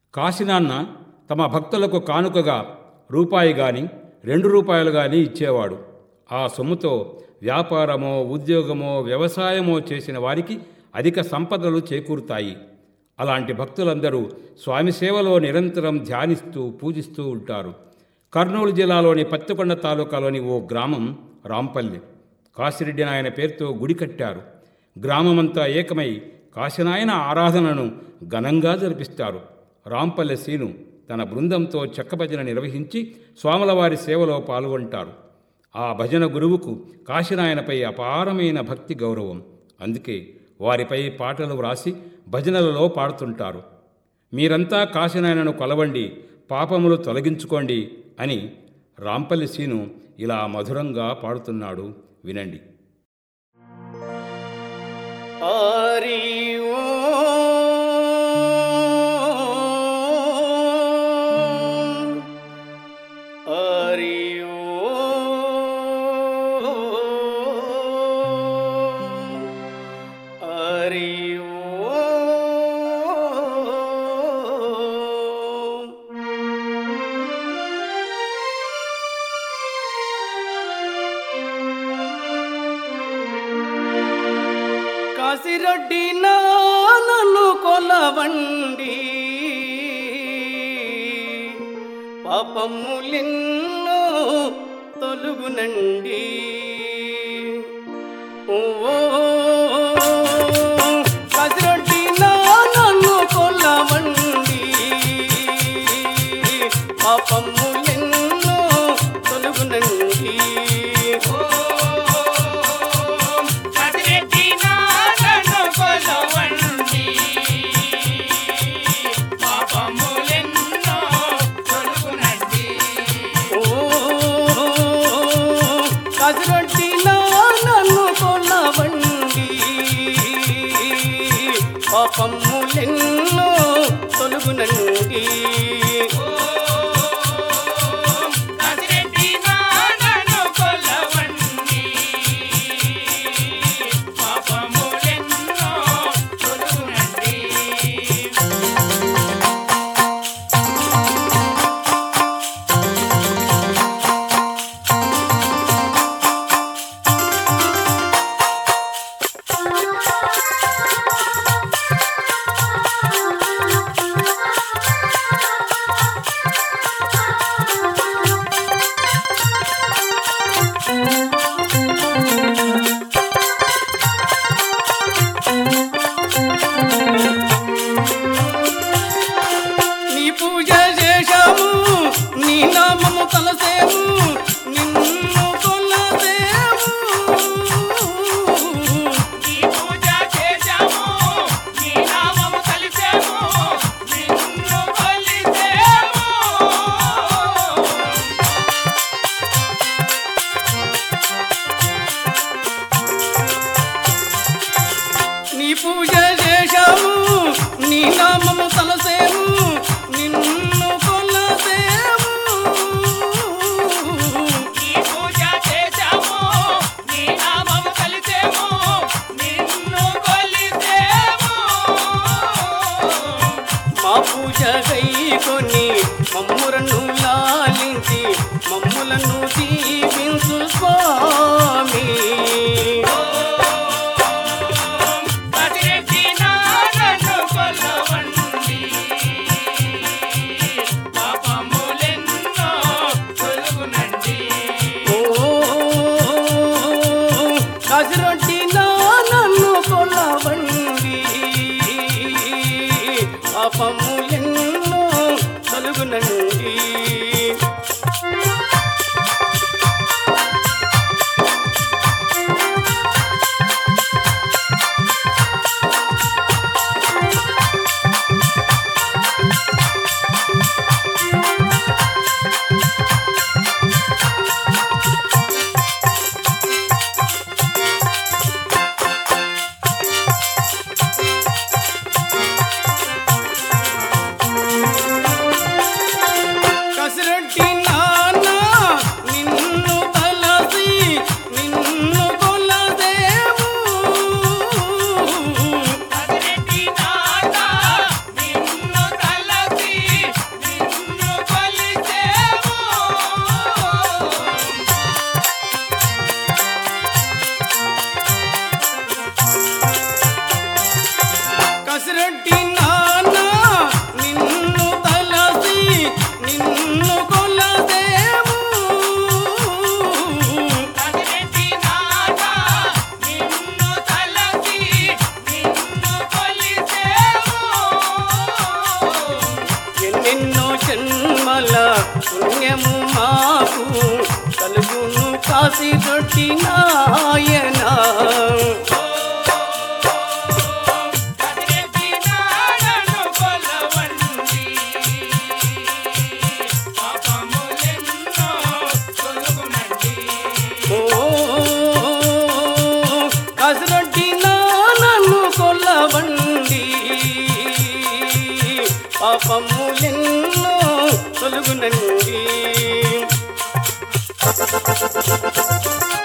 కాశీనాన్న తమ భక్తులకు కానుకగా రూపాయి గాని రెండు రూపాయలు గాని ఇచ్చేవాడు ఆ సొమ్ముతో వ్యాపారమో ఉద్యోగమో వ్యవసాయమో చేసిన వారికి అధిక సంపదలు చేకూరుతాయి అలాంటి భక్తులందరూ స్వామి సేవలో నిరంతరం ధ్యానిస్తూ పూజిస్తూ ఉంటారు కర్నూలు జిల్లాలోని పత్తికొండ తాలూకాలోని ఓ గ్రామం రాంపల్లి కాశిరెడ్డి నాయన పేరుతో గుడి కట్టారు గ్రామమంతా ఏకమై కాశీనాయన ఆరాధనను ఘనంగా జరిపిస్తారు రాంపల్లె సీను తన బృందంతో చెక్క భజన నిర్వహించి స్వాములవారి సేవలో పాల్గొంటారు ఆ భజన గురువుకు కాశీనాయనపై అపారమైన భక్తి గౌరవం అందుకే వారిపై పాటలు వ్రాసి భజనలలో పాడుతుంటారు మీరంతా కాశీనాయనను కొలవండి పాపములు తొలగించుకోండి అని రాంపల్లి సీను ఇలా మధురంగా పాడుతున్నాడు వినండి హరి ఓం హరి ఓం హరి ఓం కాశిరెడ్డి నన్ను కొలవండి పాపములెన్నో తొలుగునండి ఓ కాశిరెడ్డి నన్ను కొలవండి పాపములెన్నో తొలుగునండి ఓ కదిరెడ్డి నాలను కొలవండి పాపములెన్నో తొలగునండి కజరొట్టి నన్ను కొలవండి పాపములెన్నో తొలుగునండి కదిరెడ్డి నాలను కొలవండి పాపములెన్నో తొలగునండి నీ పూజ చేశాము నీ నామము తలసేము నిన్ను కొలసేము నీ పూజ చేశాము నీ నామము కలిసాము నిన్ను కొలిసాము నీ పూజ చేశాము నీ నామము తలసేము నిన్ను కొలసేము నీ పూజ చేశాము నీ నామము కలిసాము నిన్ను కొలిసాము మా పూజ గైకొని మమ్ములను లాలించి మమ్ములను దీవించు స్వామి కదిరెడ్డి నాలను కొలవండి పాపములెన్నో తొలగునండి ఓ కజరొట్టి నన్ను కొలవండి పాపములెన్నో తొలుగునండి పుణ్యము మాకు కలుగును కాసి దొట్టినాయన కదిరెత్తి నాడను కొలవండి పాపములెన్నో తొలగునండి ఓ కసరొట్టినా నన్ను కొల్లవండి పాపము ఎన్నో తొలుగునండి